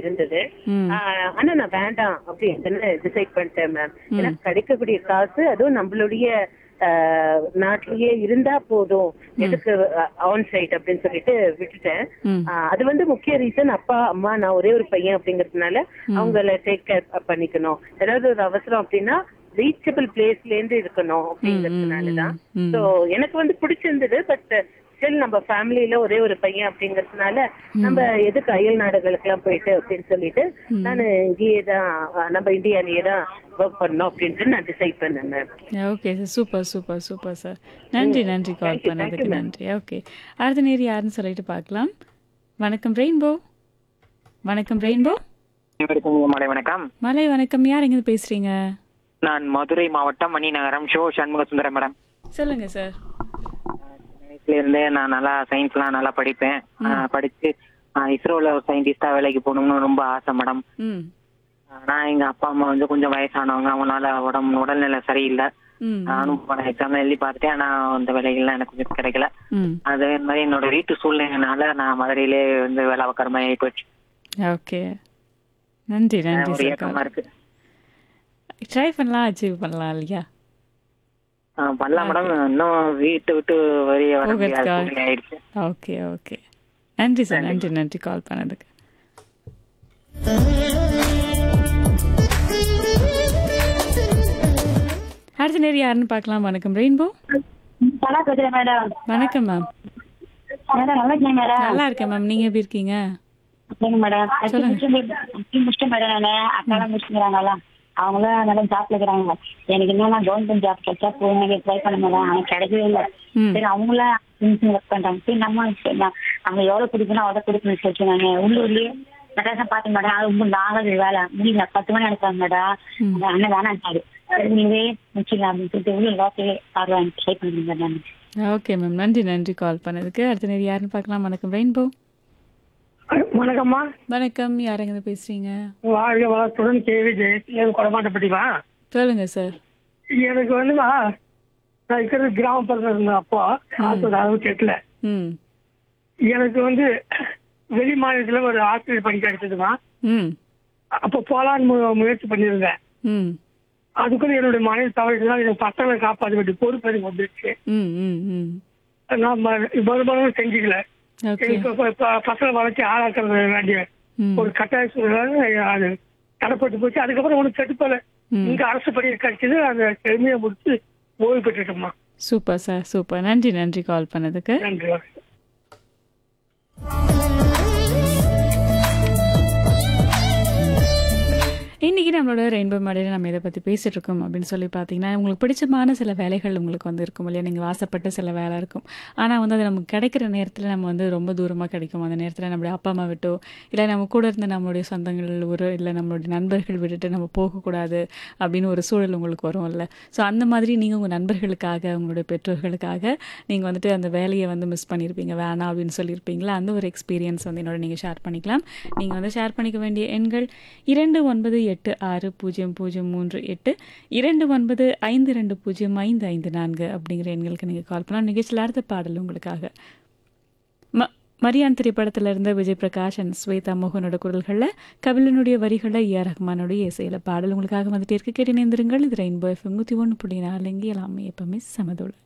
இருந்தது ம். ஆஹ் ஆனா நான் வேண்டாம் அப்படின்னு டிசைட் பண்ணிட்டேன் மேம் ஏன்னா கிடைக்கக்கூடிய காசு அதுவும் நம்மளுடைய ஆஹ், நாட்டிலேயே இருந்தா போதும் எதுக்கு ஆன் சைட் அப்படின்னு சொல்லிட்டு விட்டுட்டேன் ம். ஆஹ், அது வந்து முக்கிய ரீசன் அப்பா அம்மா நான் ஒரே ஒரு பையன் அப்படிங்கறதுனால அவங்கள டேக் கேர் பண்ணிக்கணும் ஏதாவது ஒரு அவசரம் அப்படின்னா ரீச்சபிள் பிளேஸ்ல இருந்து இருக்கணும் அப்படிங்கறதுனாலதான் ம். சோ எனக்கு வந்து பிடிச்சிருந்தது பட் ஸ்டில் நம்ம ஃபேமிலியில ஒரே ஒரு பையன் அப்படிங்கறதுனால நம்ம எதுக்கு அயல் நாடுகளுக்கு எல்லாம் போயிட்டு அப்படின்னு சொல்லிட்டு நான் இங்கேயே தான் அஹ், நம்ம இந்தியாலேயே தான் ஒர்க் பண்ணோம் அப்படின்ட்டு நான் டிசைட் பண்ணேன் ma'am okay sir super super super sir நன்றி நன்றி கால் பண்ணதுக்கு நன்றி ஓகே அடுத்த நேர் யாருன்னு சொல்லிட்டு பார்க்கலாம் வணக்கம் ரெயின்போ வணக்கம் ரெயின்போ அனைவருக்கும் மாலை வணக்கம் மலை வணக்கம் யார் எங்கேருந்து பேசுறீங்க நான் மதுரை மாவட்டம் மணிநகரம் ஷோ சண்முக சுந்தரம் மேடம் சொல்லுங்க சார் சின்ன வயசுல இருந்தே நான் நல்லா சயின்ஸ்லாம் நல்லா படிப்பேன் ஆஹ் படிச்சு ஆஹ் இஸ்ரோல ஒரு சயின்டிஸ்டா வேலைக்கு போகணும்னு ரொம்ப ஆசை மேடம் ம் நான் எங்க அப்பா அம்மா வந்து கொஞ்சம் வயசானவங்க அவங்களால உடம்பு உடல்நிலை சரியில்லை ம் நானும் பல எக்ஸாம் எழுதி பார்த்துட்டேன் ஆனா அந்த வேலைகள்லாம் எனக்கு கொஞ்சம் கிடைக்கல ம் அதே மாதிரி என்னோட வீட்டு சூழ்நிலைனால நான் மதுரையிலே வந்து வேலை பார்க்குற மாதிரி ஆகி போச்சு ஓகே நன்றி நன்றி ஒரு சார் ஏக்கமா இருக்கு ட்ரை பண்ணலாம் அச்சீவ் பண்ணலாம் இல்லையா ஆஹ் பண்ணலாம் மேடம் இன்னும் வீட்டை விட்டு வெளியே வர முடியாத போகிறதுக்கா? சூழ்நிலை ஆயிடுச்சு ஓகே ஓகே நன்றி சார் நன்றி நன்றி கால் பண்ணதுக்கு அடுத்த நேரம் யாருன்னு பார்க்கலாம் வணக்கம் ரெயின்போ நல்லா பேசுறேன் மேடம் வணக்கம் மேம் மேடம் நல்லா இருக்கேன் மேடம் நல்லா இருக்கேன் மேம் நீங்க எப்படி இருக்கீங்க சரிங்க மேடம் முடிச்சிட்டேன் மேடம் நானு அக்காலாம் முடிச்சுக்கிறாங்கல்ல அவங்களும் நல்லா ஜாப்ல இருக்கிறாங்க எனக்கு என்னன்னா கவர்மெண்ட் ஜாப் கிடைச்சா போய் ட்ரை பண்ண மேடம் ஆனால் கிடைக்கவே இல்லை ம் சரி அவங்களாம் ஒர்க் பண்றாங்க சரி நம்ம சரி, நான் அவங்க எவ்வளவு கொடுக்கணும் அவ்வளோ கொடுக்கணும்னு சொல்லிட்டு நாங்க உள்ளூர்லயே மெட்ராஸா பார்த்தேன் மேடம் அது ரொம்ப நாளாக வேலை முடியல பத்து மணி அனுப்பாங்க மேடம் அந்த அண்ணன் வேணாட்டாரு சரி நீங்களே முடிச்சிடலாம் அப்படின்னு சொல்லிட்டு உள்ளூர் வார்த்தையே ஆர்வம் ட்ரை பண்ணுங்க மேடம் ஓகே மேம் நன்றி நன்றி கால் பண்ணதுக்கு அடுத்த நேரம் யாருன்னு பார்க்கலாம் வணக்கம் ரெயின்போ வணக்கம்மா வணக்கம் யார் எங்க பேசுறீங்க வாழ்க வளத்துடன் கேவி ஜெயசீலன் கொடமாட்டப்பட்டிவா சொல்லுங்க சார் எனக்கு வந்துமா நான் இருக்கிறது கிராமப்புறத்துல இருந்தேன் அப்போ ஆயிரத்தி அறுபத்தி எட்டுல ம் எனக்கு வந்து வெளி மாநிலத்துல ஒரு ஆசிரியர் பணி கிடைச்சதுமா ம் அப்போ போலான்னு மு- முயற்சி பண்ணியிருந்தேன் ம் அதுக்குள்ள என்னுடைய மனைவி தவறிதான் எனக்கு பசங்களை காப்பாற்ற வேண்டிய பொறுப்பு எனக்கு வந்துருச்சு ம் ம் ம் நான் ம- மறுபடியும் செஞ்சுக்கல ஓகே எனக்கு இப்ப- இப்ப பசங்களை வளர்ச்சி ஆளாக்க வேண்டிய ம் ஒரு கட்டாய சூழ்நிலை அது தடப்பட்டு போச்சு அதுக்கப்புறம் ஒன்றும் செட்டுப்பல ம். இங்க அரசு பணி கிடைச்சது அந்த செழுமையை முடிச்சு ஓய்வு பெற்றுட்டோம்மா சூப்பர் சார் சூப்பர் நன்றி நன்றி கால் பண்ணதுக்கு நன்றி வணக்கம். இன்னைக்கு நம்மளோட ரெயின்போ மேடையில் நம்ம இதை பற்றி பேசிட்டு இருக்கோம் அப்படின்னு சொல்லி பார்த்தீங்கன்னா உங்களுக்கு பிடிச்சமான சில வேலைகள் உங்களுக்கு வந்து இருக்கும் இல்லையா நீங்கள் வாசப்பட்ட சில வேலை இருக்கும் ஆனால் வந்து அது நமக்கு கிடைக்கிற நேரத்தில் நம்ம வந்து ரொம்ப தூரமாக கிடைக்கும் அந்த நேரத்தில் நம்மளுடைய அப்பா அம்மா விட்டோ இல்லை நம்ம கூட இருந்த நம்மளுடைய சொந்தங்கள் ஒரு இல்லை நம்மளுடைய நண்பர்கள் விட்டுட்டு நம்ம போகக்கூடாது அப்படின்னு ஒரு சூழல் உங்களுக்கு வரும் இல்லை ஸோ அந்த மாதிரி நீங்கள் உங்கள் நண்பர்களுக்காக உங்களுடைய பெற்றோர்களுக்காக நீங்கள் வந்துட்டு அந்த வேலையை வந்து மிஸ் பண்ணியிருப்பீங்க வேணாம் அப்படின்னு சொல்லியிருப்பீங்களா அந்த ஒரு எக்ஸ்பீரியன்ஸ் வந்து என்னோட நீங்கள் ஷேர் பண்ணிக்கலாம் நீங்கள் வந்து ஷேர் பண்ணிக்க வேண்டிய எண்கள் இரண்டு ஒன்பது எட்டு ஆறு பூஜ்ஜியம் பூஜ்ஜியம் மூன்று எட்டு இரண்டு ஒன்பது ஐந்து ரெண்டு பூஜ்ஜியம் ஐந்து ஐந்து நான்கு அப்படிங்கிற எண்களுக்கு நீங்கள் கால் பண்ணலாம் நிகழ்ச்சியில் அடுத்த பாடல் உங்களுக்காக ம மரியான் திரைப்படத்துல இருந்த விஜய் பிரகாஷ் அண்ட் ஸ்வேதா மோகனோட குரல்களில் கபிலனுடைய வரிகளில் ஏ ரஹ்மானுடைய இசையில் பாடல் உங்களுக்காக வந்துட்டே இருக்கு கேட்டு நேர்ந்திருங்கள் இது ரெயின்போ எஃப்எம் நூற்றி ஒன்று புள்ளி நாலு இங்கே எல்லாமே எப்பவுமே சமதுள்ள